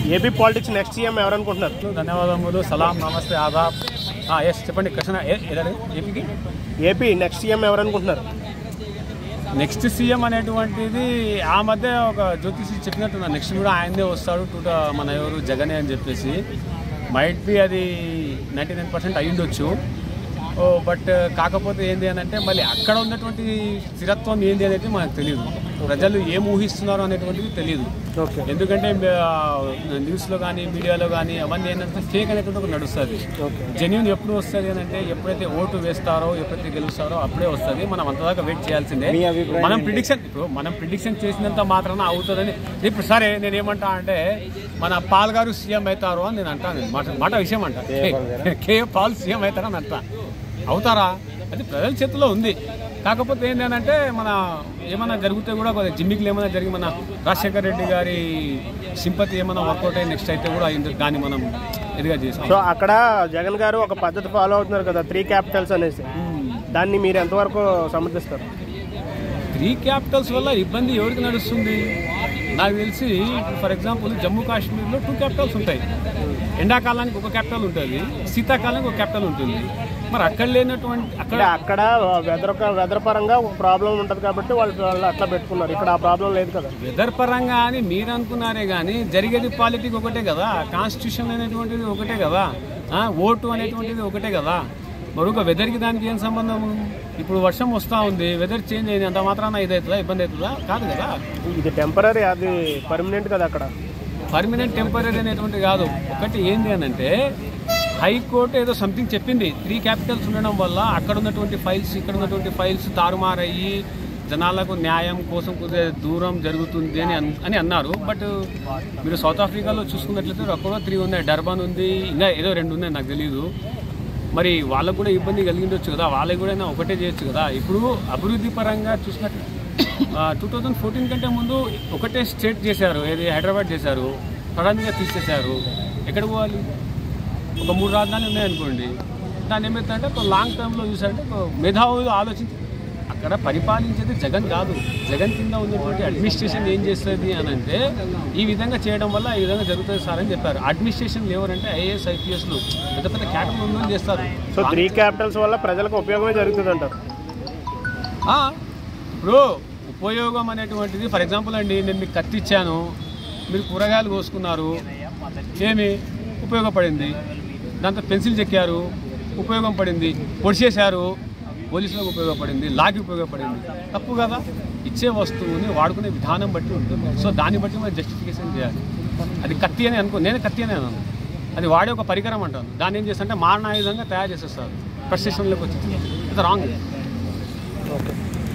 AP politics next CM ఎవరు అనుకుంటున్నారు ధన్యవాదములు సలాం నమస్తే ఆదాబ్ ఎస్ చెప్పండి క్వశ్చన్ ఏపీకి ఏపీ నెక్స్ట్ సీఎం ఎవరు అనుకుంటున్నారు నెక్స్ట్ సీఎం అనేటువంటిది ఆ మధ్య ఒక జ్యోతిషి చెప్పినట్టున్నారు నెక్స్ట్ కూడా ఆయనే వస్తాడు టూ మన ఎవరు జగనే అని చెప్పేసి మైట్ బి అది నైంటీ నైన్ పర్సెంట్ అయ్యుండొచ్చు ఓ బట్ కాకపోతే ఏంది అని అంటే మళ్ళీ అక్కడ ఉన్నటువంటి స్థిరత్వం ఏంది అనేది మనకు తెలియదు ప్రజలు ఏం ఊహిస్తున్నారు అనేటువంటిది తెలియదు ఓకే ఎందుకంటే ఆ, న్యూస్లో కానీ మీడియాలో కానీ అవన్నీ ఏంటంటే ఫేక్ అనేటువంటి ఒకటి నడుస్తుంది ఓకే జెన్యున్ ఎప్పుడు వస్తుంది అని అంటే ఎప్పుడైతే ఓటు వేస్తారో ఎప్పుడైతే గెలుస్తారో అప్పుడే వస్తుంది మనం అంతదాకా వెయిట్ చేయాల్సిందే మీ అభిప్రాయం మనం ప్రిడిక్షన్ ఇప్పుడు మనం ప్రిడిక్షన్ చేసినంత మాత్రాన అవుతుందని ఇప్పుడు సరే నేను ఏమంటా అంటే మన పాల్ గారు సీఎం అవుతారు అని నేను అంటాను మాట మాట విషయం అంట కే పాల్ సీఎం అవుతారని అంటా అవుతారా అది ప్రజల చేతిలో ఉంది కాకపోతే ఏంటంటే మన ఏమైనా జరిగితే కూడా కొద్దిగా జిమ్మికులు ఏమైనా జరిగి మన రాజశేఖర్ రెడ్డి గారి సింపతి ఏమైనా వర్కౌట్ అయ్యి నెక్స్ట్ అయితే కూడా అయింది దాన్ని మనం ఇదిగా చేసాం సో అక్కడ జగన్ గారు ఒక పద్ధతి ఫాలో అవుతున్నారు కదా త్రీ క్యాపిటల్స్ అనేసి దాన్ని మీరు ఎంతవరకు సమర్థిస్తారు త్రీ క్యాపిటల్స్ వల్ల ఇబ్బంది ఎవరికి నడుస్తుంది నాకు తెలిసి ఫర్ ఎగ్జాంపుల్ జమ్మూ కాశ్మీర్లో టూ క్యాపిటల్స్ ఉంటాయి ఎండాకాలానికి ఒక క్యాపిటల్ ఉంటుంది శీతాకాలానికి ఒక క్యాపిటల్ ఉంటుంది మరి అక్కడ లేనటువంటి అక్కడ అంటే అక్కడ వెదర్ వెదర్ పరంగా ఒక ప్రాబ్లం ఉంటుంది కాబట్టి వాళ్ళు వాళ్ళు అట్లా పెట్టుకున్నారు ఇక్కడ ఆ ప్రాబ్లం లేదు కదా వెదర్ పరంగా అని మీరు అనుకున్నారే కానీ జరిగేది పాలిటిక్ ఒకటే కదా కాన్స్టిట్యూషన్ అనేటువంటిది ఒకటే కదా ఆ, ఓటు అనేటువంటిది ఒకటే కదా మరి ఒక వెదర్కి దానికి ఏం సంబంధం ఇప్పుడు వర్షం వస్తూ ఉంది వెదర్ చేంజ్ అయింది అంత మాత్రాన ఇది అవుతుందా ఇబ్బంది అవుతుందా కాదు కదా ఇది టెంపరీ అది పర్మనెంట్ కదా అక్కడ పర్మనెంట్ టెంపరీ అనేటువంటి కాదు ఒకటి ఏంటి అని అంటే హైకోర్టు ఏదో సంథింగ్ చెప్పింది త్రీ క్యాపిటల్స్ ఉండడం వల్ల అక్కడ ఉన్నటువంటి ఫైల్స్ ఇక్కడ ఉన్నటువంటి ఫైల్స్ తారుమారయ్యి జనాలకు న్యాయం కోసం కొద్దిగా దూరం జరుగుతుంది అని అన్- అని అన్నారు బట్ మీరు సౌత్ ఆఫ్రికాలో చూసుకున్నట్లయితే అక్కడ త్రీ ఉన్నాయి డర్బాన్ ఉంది ఇంకా ఏదో రెండు ఉన్నాయి నాకు తెలియదు మరి వాళ్ళకు కూడా ఇబ్బంది కలిగిండొచ్చు కదా వాళ్ళకి కూడా అయినా ఒకటే చేయొచ్చు కదా ఇప్పుడు అభివృద్ధి పరంగా చూసినట్టు టూ థౌజండ్ ఫోర్టీన్ కంటే ముందు ఒకటే స్టేట్ చేశారు ఏది హైదరాబాద్ చేశారు సడన్గా తీసేశారు ఎక్కడ పోవాలి ఒక మూడు రాజధానులు ఉన్నాయనుకోండి దాన్ని ఏమవుతుందంటే ఒక లాంగ్ టర్మ్లో చూసారంటే ఒక మేధావులు ఆలోచించి అక్కడ పరిపాలించేది జగన్ కాదు జగన్ కింద ఉన్నటువంటి అడ్మినిస్ట్రేషన్ ఏం చేస్తుంది అని అంటే ఈ విధంగా చేయడం వల్ల ఈ విధంగా జరుగుతుంది సార్ అని చెప్పారు అడ్మినిస్ట్రేషన్ ఎవరంటే ఐఏఎస్ ఐపీఎస్లు పెద్ద పెద్ద క్యాటర్లు ఉందని చేస్తారు సో త్రీ క్యాపిటల్స్ వల్ల ప్రజలకు ఉపయోగమే జరుగుతుంది అంటారు ఆ, ఇప్పుడు ఉపయోగం అనేటువంటిది ఫర్ ఎగ్జాంపుల్ అండి నేను మీకు కత్తి ఇచ్చాను మీరు కూరగాయలు కోసుకున్నారు ఏమి ఉపయోగపడింది దాంతో పెన్సిల్ చెక్కారు ఉపయోగం పడింది పొడిచేశారు పోలీసులకు ఉపయోగపడింది లాకి ఉపయోగపడింది తప్పు కదా ఇచ్చే వస్తువుని వాడుకునే విధానం బట్టి ఉంటుంది సో దాన్ని బట్టి మనం జస్టిఫికేషన్ చేయాలి అది కత్తి అని అనుకో నేను కత్తి అని అన్నాను అది వాడే ఒక పరికరం అంటాను దాన్ని ఏం చేస్తారంటే మారణాయుధంగా తయారు చేసేస్తారు ప్రొసెషన్లోకి వచ్చి ఇది రాంగ్ ఓకే